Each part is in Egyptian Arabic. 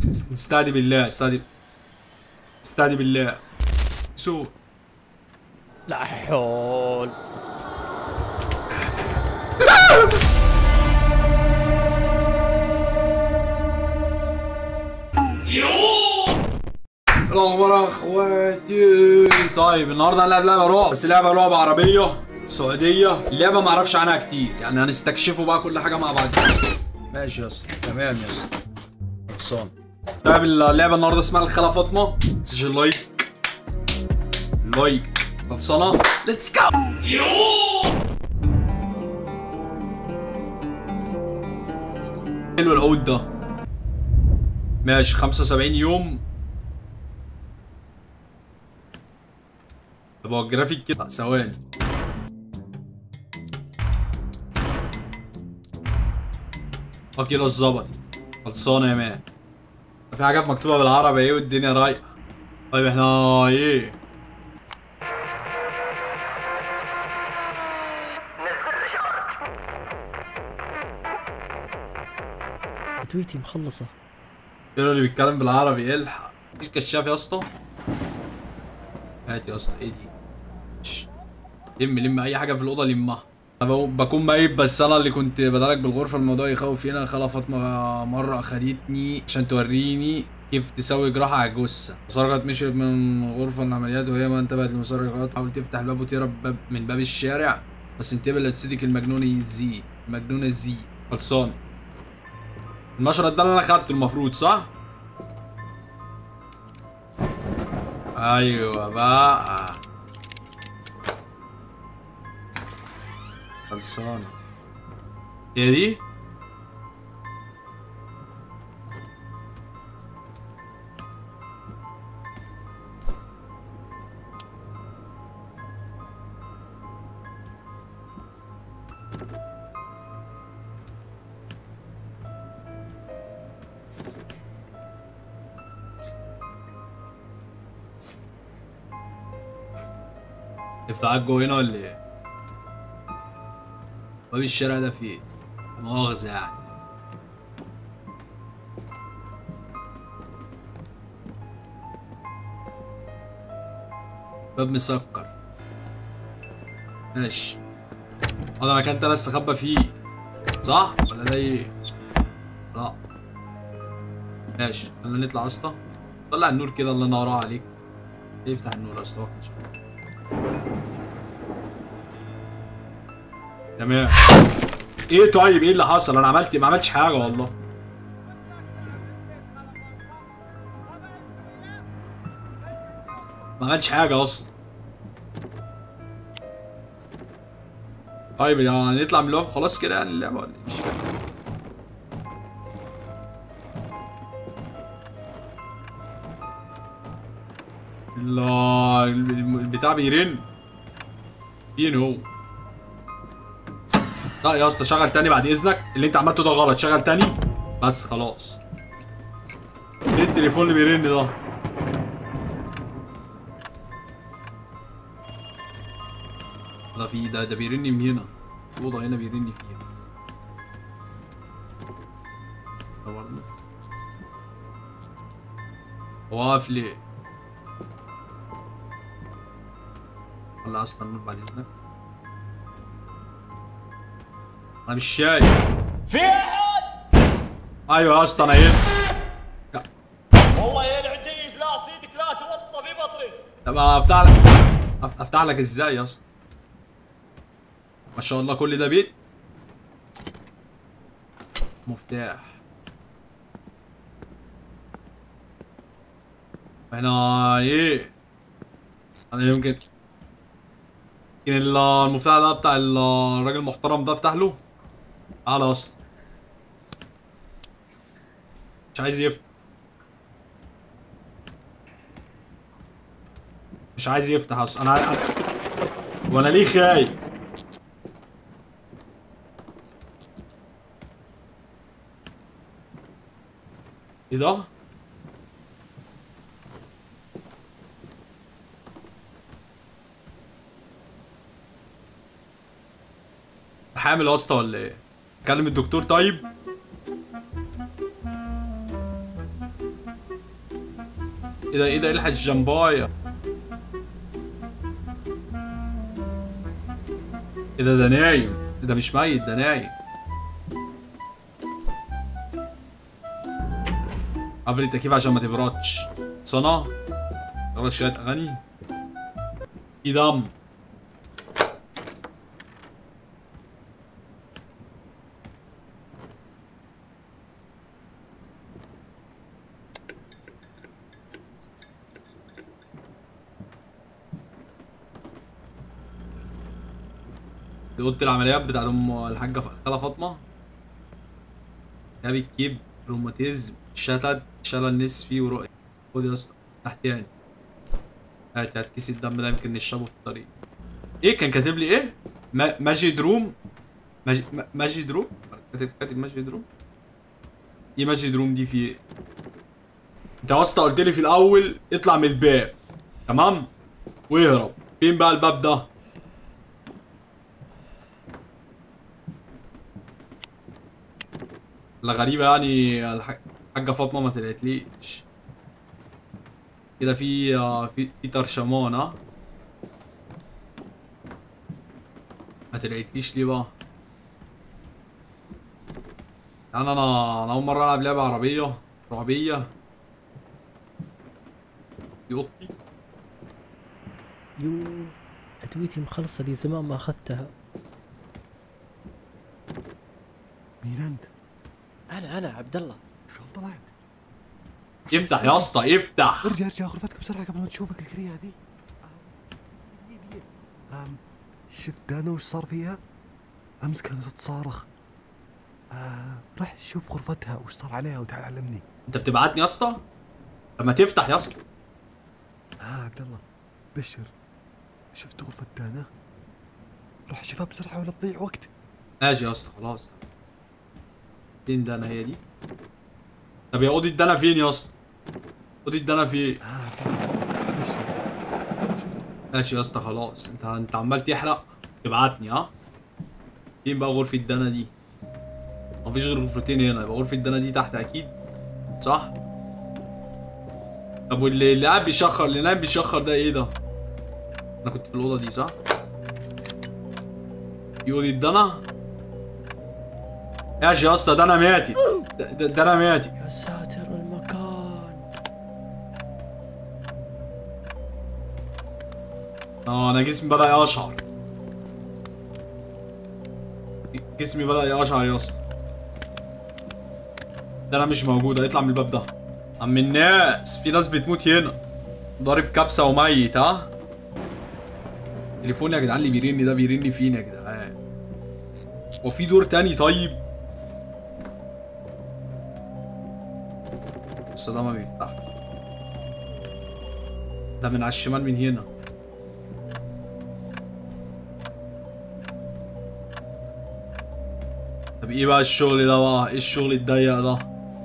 استهدي بالله استهدي استهدي بالله سو لا حول الاخبار يا اخواتي طيب النهارده هنلعب لعبه رعب بس لعبه رعب عربيه سعوديه اللعبه ما اعرفش عنها كتير يعني هنستكشفوا بقى كل حاجه مع بعض ماشي يا اسطى تمام يا اسطى خلصان طيب اللعبه النهارده اسمها الخاله فاطمه تنساش اللايك لايك خلصانه ليتس جو حلو العود ده ماشي 75 يوم طب هو الجرافيك كده ثواني اه كده اتظبط خلصانه يا مان في حاجات مكتوبه بالعربي ايه والدنيا رايقه طيب احنا ايه تويتي مخلصة يقول اللي بيتكلم بالعربي الحق مفيش كشاف يا اسطى هات يا اسطى ايه دي شش. لم لم اي حاجه في الاوضه لمها أنا بقو- بكون ميت بس انا اللي كنت بدالك بالغرفه الموضوع يخوف هنا خاله فاطمه مره اخدتني عشان توريني كيف تسوي جراحه على الجثه سرقت مشيت من غرفه العمليات وهي ما انتبهت لمسار الاجراءات حاولت تفتح الباب وتهرب باب من باب الشارع بس انتبه لا تصدق المجنون يزي المجنونه زي خلصان المشرط ده اللي انا خدته المفروض صح؟ ايوه بقى خلصانه هي دي؟ افتح جوه هنا ولا ايه؟ باب الشارع ده فيه مؤاخذة يعني باب مسكر ماشي هذا مكان تاني استخبى فيه صح ولا ده ايه؟ لا ماشي خلينا نطلع يا اسطى طلع النور كده الله ينور عليك افتح النور يا اسطى تمام ايه طيب ايه اللي حصل انا عملت ما عملتش حاجه والله ما عملتش حاجه اصلا طيب يعني نطلع من اللعبه خلاص كده يعني اللعبه ولا ايه مش فاهم. لا البتاع بيرن فين هو لا يا اسطى شغل تاني بعد اذنك اللي انت عملته ده غلط شغل تاني بس خلاص ايه التليفون اللي بيرن ده ده في ده ده بيرن من هنا الاوضه هنا بيرن فيها ده برضه هو واقف ليه ولا اصلا النور بعد اذنك انا مش شايف في احد ايوه يا اسطى انا هنا والله يا العجيز لا صيدك لا توطى في بطنك طب افتح لك أف- افتح لك ازاي يا اسطى ما شاء الله كل ده بيت مفتاح احنا ايه انا يمكن يمكن ال- المفتاح ده بتاع ال- الراجل المحترم ده افتح له تعالى يا اسطى مش عايز يفتح مش عايز يفتح اصلا انا انا وانا ليه خايف ايه ده حامل يا اسطى ولا ايه كلم الدكتور طيب ايه ده ايه ده الحق الجمبايه ايه ده ده نايم إيه ده مش ميت ده نايم قبل التكييف عشان ما تبردش صنع شغل شوية أغاني في دم دي اوضه العمليات بتاعت ام الحاجه ف- خاله فاطمه كتاب الكيب روماتيزم شتت شلل نصفي ورؤية خد يا اسطى افتح تاني هات هات كيس الدم ده يمكن نشربه في الطريق ايه كان كاتب لي ايه؟ ما ماجيد روم ماجي ما- ماجيد روم كاتب كاتب ماجيد روم ايه ماجيد روم دي في ايه؟ انت يا اسطى قلت لي في الاول اطلع من الباب تمام؟ واهرب فين بقى الباب ده؟ لا غريبة يعني الح- الحاجة فاطمة ما طلعتليش كده في آه، في في ترشمان ها ما طلعتليش ليه بقى يعني انا انا اول مرة العب لعبة عربية رعبية دي اوضتي يو ادويتي مخلصه دي زمان ما اخذتها مين انت؟ انا انا عبد الله شلون طلعت؟ افتح يا اسطى افتح ارجع ارجع غرفتك بسرعه قبل ما تشوفك الكريه هذه أم شفت دانا وش صار فيها؟ امس كانت تصارخ آه رح شوف غرفتها وش صار عليها وتعال علمني انت بتبعتني يا اسطى لما تفتح يا اسطى ها عبد الله بشر شفت غرفة دانا؟ روح شوفها بسرعة ولا تضيع وقت ماشي يا اسطى خلاص فين دانا هي دي طب يا اوضه دانا فين يا اسطى اوضه دانا فين ها عبد الله بشر شفت ماشي يا اسطى خلاص انت انت عمال تحرق تبعتني ها فين بقى غرفة دانا دي مفيش غير غرفتين هنا يبقى غرفة دانا دي تحت اكيد صح طب واللي اللي قاعد بيشخر اللي نايم بيشخر ده ايه ده انا كنت في الاوضه دي صح دي اوضه دانا ماشي يا اسطى دانا ماتت د- د- دانا ماتت يا ساتر المكان اه انا جسمي بدأ يقشعر جسمي بدأ يقشعر يا اسطى ده انا مش موجود اطلع من الباب ده عم الناس في ناس بتموت هنا ضارب كبسة وميت ها تليفوني يا جدعان اللي بيرن ده بيرن فين يا جدعان وفي دور تاني طيب بس ده ما بيفتح ده من على الشمال من هنا طب ايه بقى الشغل ده بقى ايه الشغل الضيق ده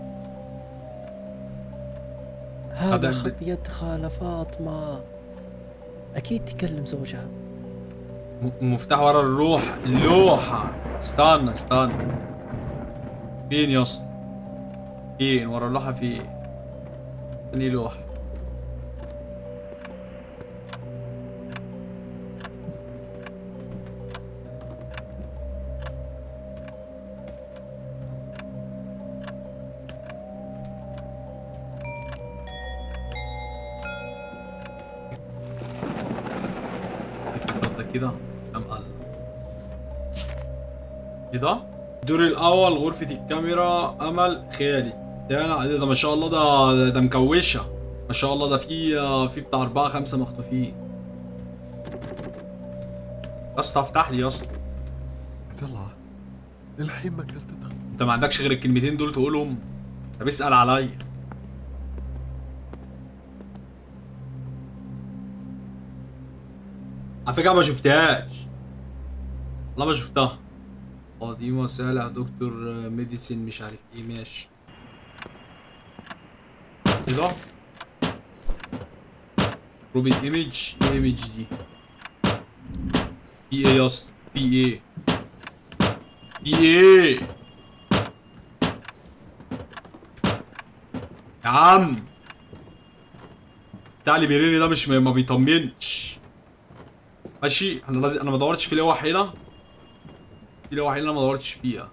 هذا هذا ب- خط يد خالة فاطمة أكيد تكلم زوجها م- مفتاح ورا الروح اللوحة استنى استنى فين يا اسطى فين ورا اللوحة فين تاني لوحة افتح ده كده عشان قال ايه ده؟ الدور الاول غرفة الكاميرا امل خالد ده انا ده ما شاء الله ده ده, ده مكوشة ما شاء الله ده في في بتاع اربعة خمسة مخطوفين يا اسطى افتح لي يا اسطى عبد الله للحين ما قدرت ادخل انت ما عندكش غير الكلمتين دول تقولهم طب اسأل عليا على فكرة ما شفتهاش والله ما شفتها فاطمة صالح دكتور ميديسين مش عارف ايه ماشي ايه ده؟ روبن ايمج ايه ايمج دي؟ في ايه يا اسطى؟ في ايه؟ في ايه؟ يا عم بتاع اللي بيريني ده مش ما بيطمنش ماشي انا لازم انا ما دورتش في لوح هنا في لوح هنا ما دورتش فيها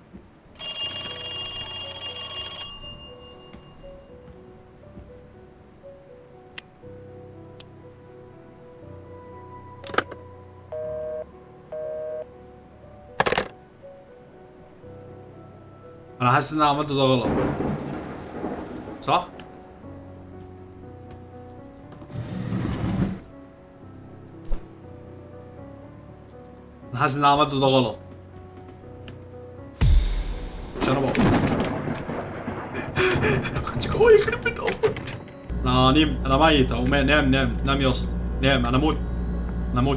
انا حاسس ان انا عملت ده غلط صح انا حاسس ان انا عملت ده غلط مش انا بقول خدش جوه يخرب بيت امك انا نيم انا ميت اهو ما- نام نام نام يا اسطى نام انا موت انا موت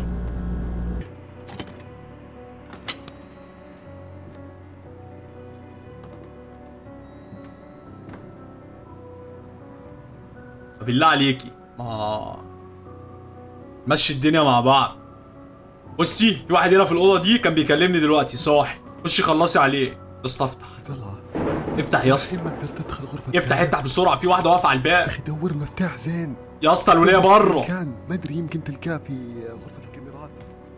بالله عليكي ما مشي الدنيا مع بعض بصي في واحد هنا في الاوضه دي كان بيكلمني دلوقتي صاحي خشي خلصي عليه يا اسطى افتح عبد الله افتح يا اسطى الحين ما قدرت ادخل غرفة افتح دانا. افتح بسرعه في واحده واقفه على الباب اخي دور المفتاح زين يا اسطى الوليه بره كان ما ادري يمكن تلقاه في غرفة الكاميرات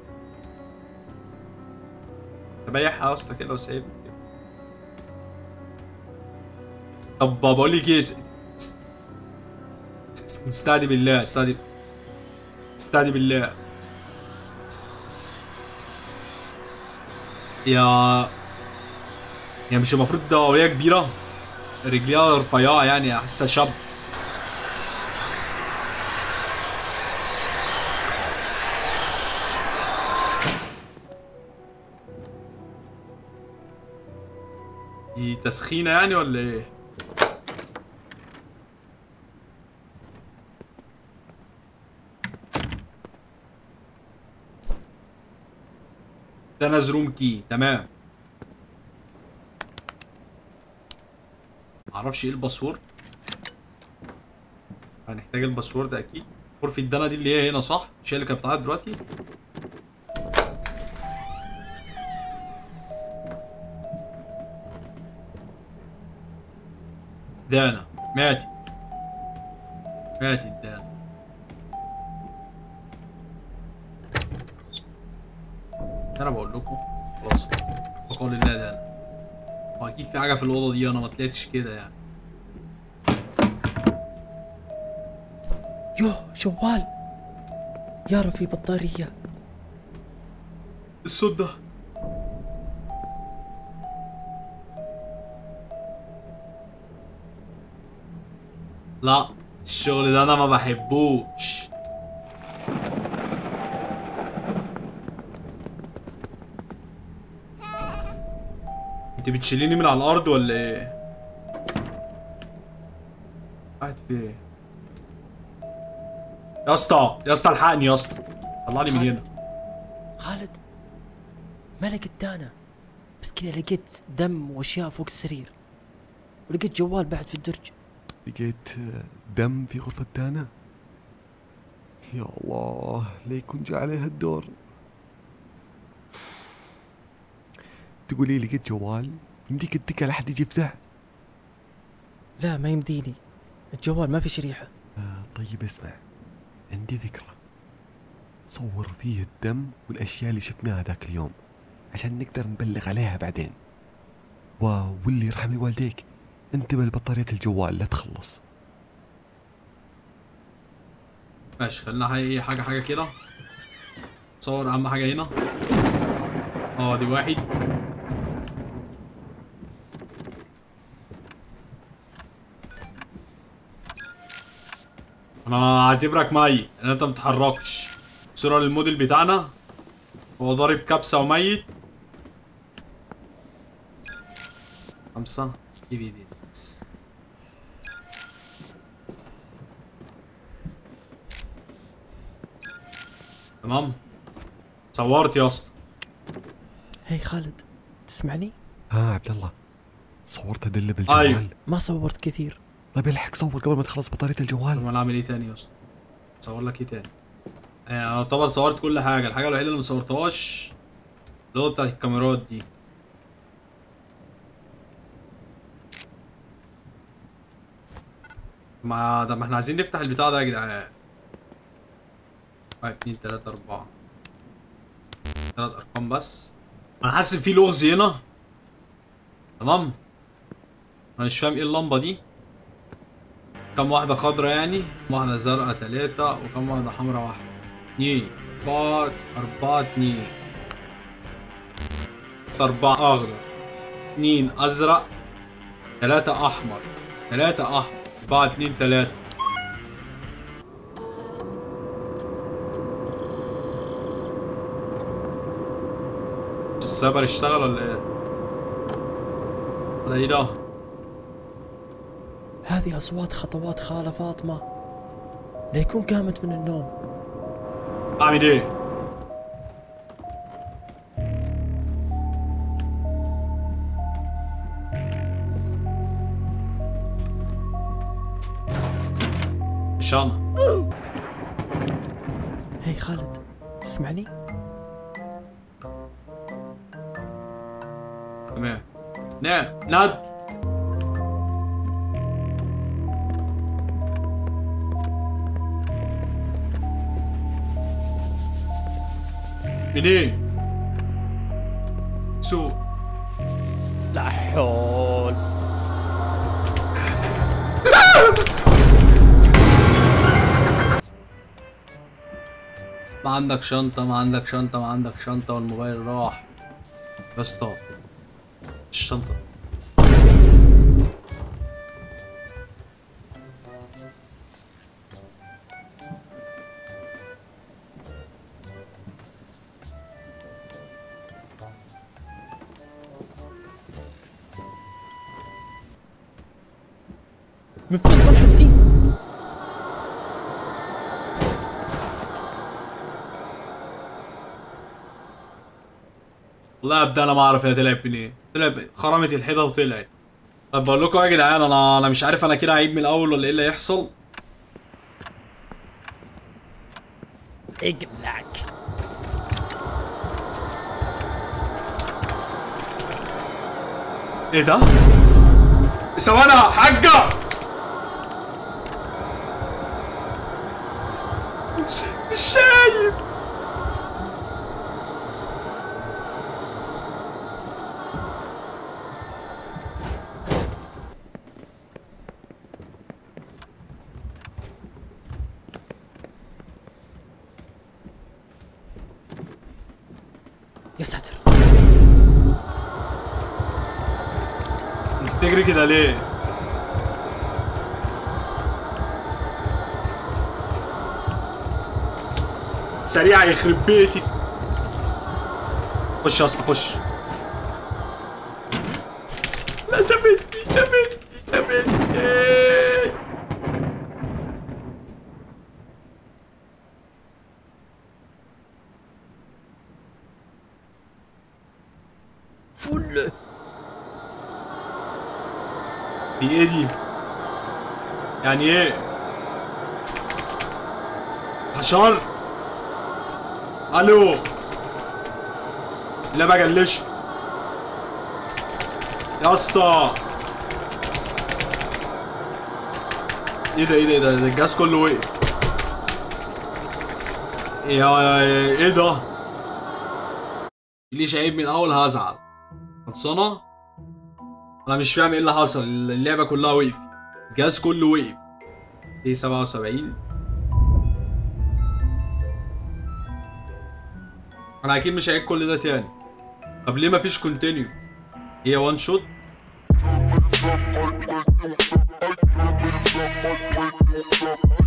تبيعها يا اسطى كده وسايبني كده طب بقول لك ايه س- س- س- استهدي بالله استهدي استهدي بالله يا يا مش المفروض ده وهي كبيرة رجليها رفيعة يعني احسها شاب دي تسخينة يعني ولا ايه؟ ده نزروم كي تمام معرفش ايه الباسورد هنحتاج الباسورد اكيد غرفة الدنا دي اللي هي هنا صح؟ مش هي اللي كانت بتاعت دلوقتي؟ دانا ماتت ماتت دانا انا بقول لكم خلاص بقول الله دانا واكيد في حاجه في الاوضه دي انا ما طلعتش كده يعني يوه جوال يارا في بطارية الصوت ده لا الشغل ده انا ما بحبوش انت بتشيليني من على الارض ولا ايه قاعد فين يا اسطى يا اسطى الحقني يا اسطى طلعني من هنا خالد ما لقيت دانا بس كذا لقيت دم واشياء فوق السرير ولقيت جوال بعد في الدرج لقيت آه، دم في غرفة دانا يا الله لا يكون جاء عليها الدور تقولي لقيت جوال يمديك تدق على حد يجي يفزع لا ما يمديني الجوال ما في شريحة آه طيب اسمع عندي فكرة صور فيه الدم والأشياء اللي شفناها ذاك اليوم عشان نقدر نبلغ عليها بعدين و... واللي يرحم لي والديك انتبه لبطارية الجوال لا تخلص ماشي خلينا حاجة ايه حاجة حاجة كده صور أهم حاجة هنا اه دي واحد أنا هعتبرك ميت إن أنت متحركش صورة للموديل بتاعنا هو ضارب كبسة وميت خمسة ايفيدنس تمام صورت يا اسطى هي خالد تسمعني ها عبد الله صورت ادله بالجوال أيوة. ما صورت كثير طيب الحق صور قبل ما تخلص بطارية طب الجوال انا اعمل ايه تاني يا اسطى اصور لك ايه تاني يعني انا يعتبر صورت كل حاجه الحاجه الوحيده اللي ما صورتهاش اللي هو بتاعت الكاميرات دي ما ده ما احنا عايزين نفتح البتاع ده يا جدعان واحد اتنين تلاتة أربعة تلات أرقام بس أنا حاسس إن في لغز هنا تمام أنا مش فاهم إيه اللمبة دي كم واحدة خضرا يعني كم واحدة زرقاء تلاتة وكم واحدة حمرا واحدة اتنين أربعة أربعة اتنين أربعة أخضر اتنين أزرق تلاتة أحمر تلاتة أحمر أربعة اتنين تلاتة السايبر اشتغل ولا ايه؟ ولا ايه ده؟ هذه أصوات خطوات خالة فاطمة ليكون قامت من النوم اعمل ايه؟ مش انا هي خالد تسمعني؟ تمام نعم ناد منين؟ سوق لا حول ما عندك شنطة ما عندك شنطة ما عندك شنطة والموبايل راح يا اسطى الشنطة من فين طلعت دي؟ والله ابدا انا ما اعرف هي طلعت منين طلع خرمت الحيطه وطلعت طب بقول لكم يا جدعان انا انا مش عارف انا كده هعيد من الاول ولا ايه اللي هيحصل اقلعك ايه ده؟ ثواني حاجة مش شايف يا ساتر انت بتجري كده ليه؟ سريع يخرب بيتك خش يا اسطى خش لا شافتني شافتني شافتني فل دي ايه دي؟ يعني ايه؟ حشار؟ الو لا بجلش يا اسطى ايه ده ايه ده ايه ده ده الجهاز كله وقف يا ايه ده؟ ليش عيب من الاول هزعل خلصانه؟ انا مش فاهم ايه اللي حصل اللعبه كلها وقفت الجهاز كله وقف دي 77 انا اكيد مش هعيد كل ده تاني طب ليه مفيش كونتينيو هي وان شوت Thank you.